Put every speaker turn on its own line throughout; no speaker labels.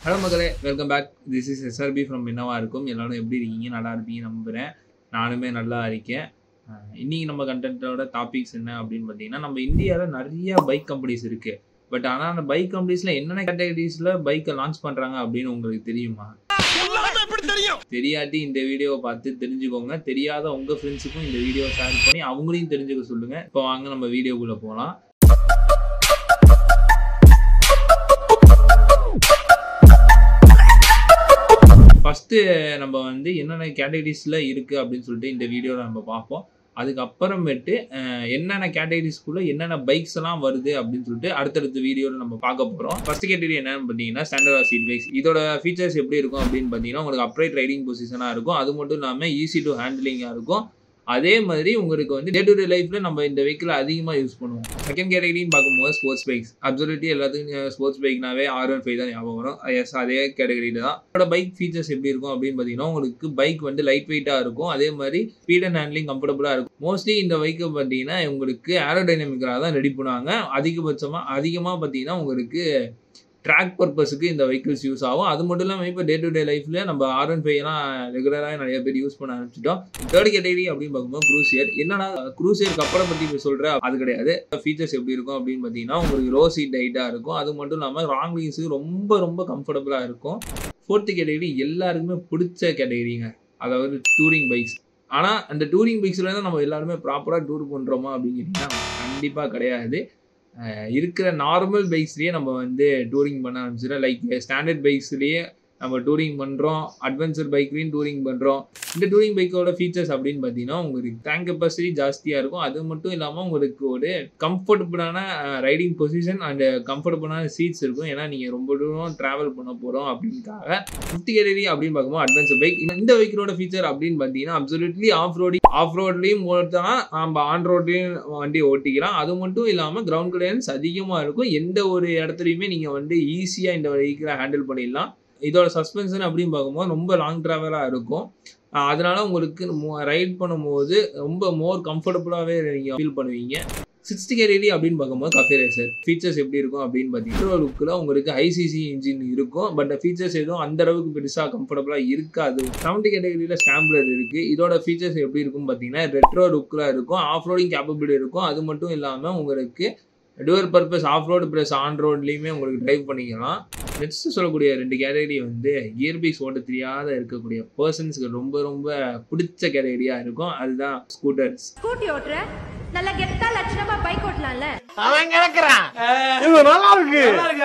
hello மக்களே welcome back this is SRP from என்னவா இருக்கும் எல்லாரும் எப்படி இருக்கீங்க நல்லா இருப்பீங்க நம்புகிறேன் நானுமே நல்லா இருக்கேன் அஹ் இன்னைக்கு நம்ம கண்டென்ட்டோட டாபிக்ஸ் என்ன அப்படின்னு பார்த்தீங்கன்னா நம்ம இந்தியாவில் நிறைய பைக் கம்பெனிஸ் இருக்குது பட் ஆனால் அந்த பைக் கம்பெனிஸில் என்னென்ன கேட்டகரிஸில் பைக்கை லான்ச் பண்ணுறாங்க அப்படின்னு உங்களுக்கு தெரியுமா தெரியாட்டி இந்த வீடியோவை பார்த்து தெரிஞ்சுக்கோங்க தெரியாத உங்கள் ஃப்ரெண்ட்ஸுக்கும் இந்த வீடியோ ஷேர் பண்ணி அவங்களையும் தெரிஞ்சுக்க சொல்லுங்கள் இப்போ வாங்க நம்ம வீடியோக்குள்ளே போகலாம் ஃபஸ்ட்டு நம்ம வந்து என்னென்ன கேட்டகரிஸில் இருக்குது அப்படின்னு சொல்லிட்டு இந்த வீடியோவில் நம்ம பார்ப்போம் அதுக்கப்புறமேட்டு அஹ், என்னென்ன கேட்டகரிஸ்குள்ளே என்னென்ன பைக்ஸ் எல்லாம் வருது அப்படின்னு சொல்லிட்டு அடுத்தடுத்த வீடியோவில் நம்ம பார்க்க போகிறோம் ஃபர்ஸ்ட் கேட்டகரி என்னன்னு பார்த்தீங்கன்னா ஸ்டாண்டர்ட் சீட் பைக்ஸ் இதோட ஃபீச்சர்ஸ் எப்படி இருக்கும் அப்படின்னு பார்த்தீங்கன்னா உங்களுக்கு அப்ரைட் ரைடிங் பொசிஷனாக இருக்கும் அது மட்டும் இல்லாமல் ஈஸி டு ஹேண்டிலிங்காக இருக்கும் அதே மாதிரி உங்களுக்கு வந்து டே டு டே லைஃப்ல நம்ம இந்த வெஹிக்கிள் அதிகமாக யூஸ் பண்ணுவோம் செகண்ட் கேட்டகரின்னு பார்க்கும்போது ஸ்போர்ட்ஸ் பைக்ஸ் அப்சல்யூட்லி எல்லாத்துக்கும் ஸ்போர்ட்ஸ் பைக்னாவே ஆர் ஒன் ஃபைவ் தான் ஞாபகம் வரும் எஸ் அதே கேட்டகரியில தான் இதோட பைக் ஃபீச்சர்ஸ் எப்படி இருக்கும் அப்படின்னு பார்த்தீங்கன்னா உங்களுக்கு பைக் வந்து லைட் வெயிட்டாக இருக்கும் அதே மாதிரி ஸ்பீட் அண்ட் ஹேண்ட்லிங் கம்ஃபர்டபுளாக இருக்கும் மோஸ்ட்லி இந்த பைக்கை பார்த்தீங்கன்னா உங்களுக்கு ஏரோடைனமிக்கலாக தான் ரெடி பண்ணுவாங்க அதிகபட்சமாக அதிகமாக பார்த்தீங்கன்னா உங்களுக்கு ட்ராக் பர்பஸுக்கு இந்த வெஹிக்கிள்ஸ் யூஸ் ஆகும் அது மட்டும் இல்லாமல் இப்போ டே டு டே லைஃப்ல நம்ம ஆர் ஒன் ஃபைவ்லாம் ரெகுலராக நிறைய பேர் யூஸ் பண்ண ஆரம்பிச்சிட்டோம் தேர்ட் கேட்டகரி அப்படின்னு பார்க்கும்போது க்ரூசியர் என்னன்னா க்ரூசியர் கப்பலை பற்றி இப்போ சொல்கிறேன் அது கிடையாது ஃபீச்சர்ஸ் எப்படி இருக்கும் அப்படின்னு பார்த்தீங்கன்னா உங்களுக்கு ரோ சீட் ஹைட்டாக இருக்கும் அது மட்டும் இல்லாமல் ராங் வீல்ஸுக்கு ரொம்ப ரொம்ப கம்ஃபர்டபுளாக இருக்கும் ஃபோர்த்து கேட்டகரி எல்லாருக்குமே பிடிச்ச கேட்டகரிங்க அதாவது டூரிங் பைக்ஸ் ஆனால் அந்த டூரிங் பைக்ஸில் தான் நம்ம எல்லாருமே ப்ராப்பராக டூர் பண்ணுறோமா அப்படின்னு கேட்டிங்கன்னா கண்டிப்பாக கிடையாது அஹ் இருக்கிற நார்மல் பைக்ஸ்லேயே நம்ம வந்து டூரிங் பண்ண ஆரம்பிச்சிடும் லைக் ஸ்டாண்டர்ட் பைக்ஸ்லேயே நம்ம டூரிங் பண்ணுறோம் அட்வென்ச்சர் பைக்லேயும் டூரிங் பண்ணுறோம் இந்த டூரிங் பைக்கோட ஃபீச்சர்ஸ் அப்படின்னு பார்த்தீங்கன்னா உங்களுக்கு டேங்க் கெப்பாசிட்டி ஜாஸ்தியாக இருக்கும் அது மட்டும் இல்லாமல் உங்களுக்கு ஒரு கம்ஃபர்டபுளான ரைடிங் பொசிஷன் அண்ட் கம்ஃபர்டபுளான சீட்ஸ் இருக்கும் ஏன்னா நீங்கள் ரொம்ப தூரம் ட்ராவல் பண்ண போகிறோம் அப்படின்னுக்காக ஃபிஃப்டி கேட்டகரி அப்படின்னு பார்க்கும்போது அட்வென்ச்சர் பைக் இந்த வெஹிக்கிளோட ஃபீச்சர் அப்படின்னு பார்த்தீங்கன்னா அப்சல்யூட்லி ஆஃப் ரோடிங் ஆஃப் ரோட்லேயும் ஓட்டலாம் நம்ம ஆன் ரோட்லேயும் வண்டி ஓட்டிக்கலாம் அது மட்டும் இல்லாமல் கிரவுண்ட் கிளியரன்ஸ் அதிகமாக இருக்கும் எந்த ஒரு இடத்துலையுமே நீங்கள் வந்து ஈஸியாக இந்த வெஹிக்கிளை ஹேண்டில் பண்ணிடலாம் இதோட சஸ்பென்ஷன் அப்படின்னு பார்க்கும்போது ரொம்ப லாங் ட்ராவலாக இருக்கும் ஆஹ் அதனால உங்களுக்கு ரைட் பண்ணும்போது ரொம்ப மோர் கம்ஃபர்டபுளாகவே நீங்கள் ஃபீல் பண்ணுவீங்க சிக்ஸ்டி கேட்டகரி அப்படின்னு பார்க்கும்போது கஃபே ரேசர் ஃபீச்சர்ஸ் எப்படி இருக்கும் அப்படின்னு பார்த்தீங்கன்னா லுக்கில் உங்களுக்கு ஐசிசி இன்ஜின் இருக்கும் பட் ஃபீச்சர்ஸ் எதுவும் அந்த அளவுக்கு பெருசாக கம்ஃபர்டபுளாக இருக்காது செவன்டி கேட்டகரியில் ஸ்டாம்ப்லர் இருக்குது இதோட ஃபீச்சர்ஸ் எப்படி இருக்கும் பார்த்தீங்கன்னா ரெட்ரோ லுக்கில் இருக்கும் ஆஃப் ரோடிங் கேப்பபிலிட்டி இருக்கும் அது மட்டும் இல்லாமல் உங்களுக்கு dual purpose off road plus on ரோட்லேயுமே உங்களுக்கு டிரைவ் பண்ணிக்கலாம் நெக்ஸ்ட் சொல்லக்கூடிய ரெண்டு கேட்டகரி வந்து கியர் பைக்ஸ் ஓட்ட தெரியாத இருக்கக்கூடிய பர்சன்ஸ்க்கு ரொம்ப ரொம்ப பிடிச்ச கேட்டகரியாக இருக்கும் அதுதான் ஸ்கூட்டர்ஸ்
ஸ்கூட்டி ஓட்டுற நல்லா கெத்தா லட்சணமா பைக் ஓட்டலாம்ல
அவன் கிடக்குறான் இது நல்லா இருக்கு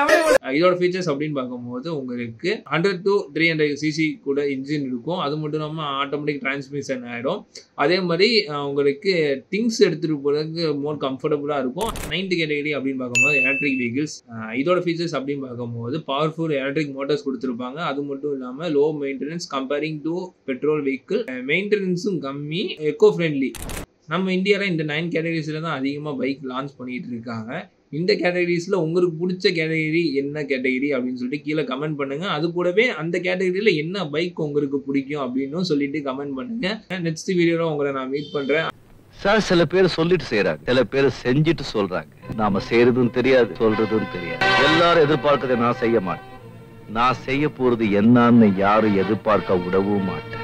இதோட ஃபீச்சர்ஸ் அப்படின்னு பார்க்கும்போது உங்களுக்கு hundred to three hundred CC கூட இன்ஜின் இருக்கும் அது மட்டும் இல்லாமல் ஆட்டோமேட்டிக் டிரான்ஸ்மிஷன் ஆகிடும் அதே மாதிரி அஹ், உங்களுக்கு திங்ஸ் எடுத்துகிட்டு போகிறதுக்கு மோர் கம்ஃபர்டபுளாக இருக்கும் நைன்த் கேட்டகரி அப்படின்னு பார்க்கும்போது எலக்ட்ரிக் வெஹிக்கிள்ஸ் இதோட ஃபீச்சர்ஸ் அப்படின்னு பார்க்கும்போது பவர்ஃபுல் எலக்ட்ரிக் மோட்டார்ஸ் கொடுத்துருப்பாங்க அது மட்டும் இல்லாமல் low maintenance comparing to petrol vehicle மெயின்டெனன்ஸும் கம்மி எக்கோ ஃப்ரெண்ட்லி நம்ம இந்தியாவில் இந்த நைன் கேட்டகரிஸில் தான் அதிகமாக பைக் லான்ச் பண்ணிட்டு இருக்காங்க இந்த கேட்டகரிஸில் உங்களுக்கு பிடிச்ச கேட்டகரி என்ன கேட்டகரி அப்படின்னு சொல்லிட்டு கீழே கமெண்ட் பண்ணுங்க அது கூடவே அந்த கேட்டகரியில் என்ன பைக் உங்களுக்கு பிடிக்கும் அப்படின்னு சொல்லிட்டு கமெண்ட் பண்ணுங்க நெக்ஸ்ட் வீடியோவில் உங்களை நான் மீட் பண்ணுறேன்
சார் சில பேர் சொல்லிட்டு செய்யறாங்க சில பேர் செஞ்சுட்டு சொல்றாங்க நாம செய்யறதும் தெரியாது சொல்றதும் தெரியாது எல்லாரும் எதிர்பார்க்கறதை நான் செய்ய மாட்டேன் நான் செய்ய போறது என்னன்னு யாரும் எதிர்பார்க்க விடவும் மாட்டேன்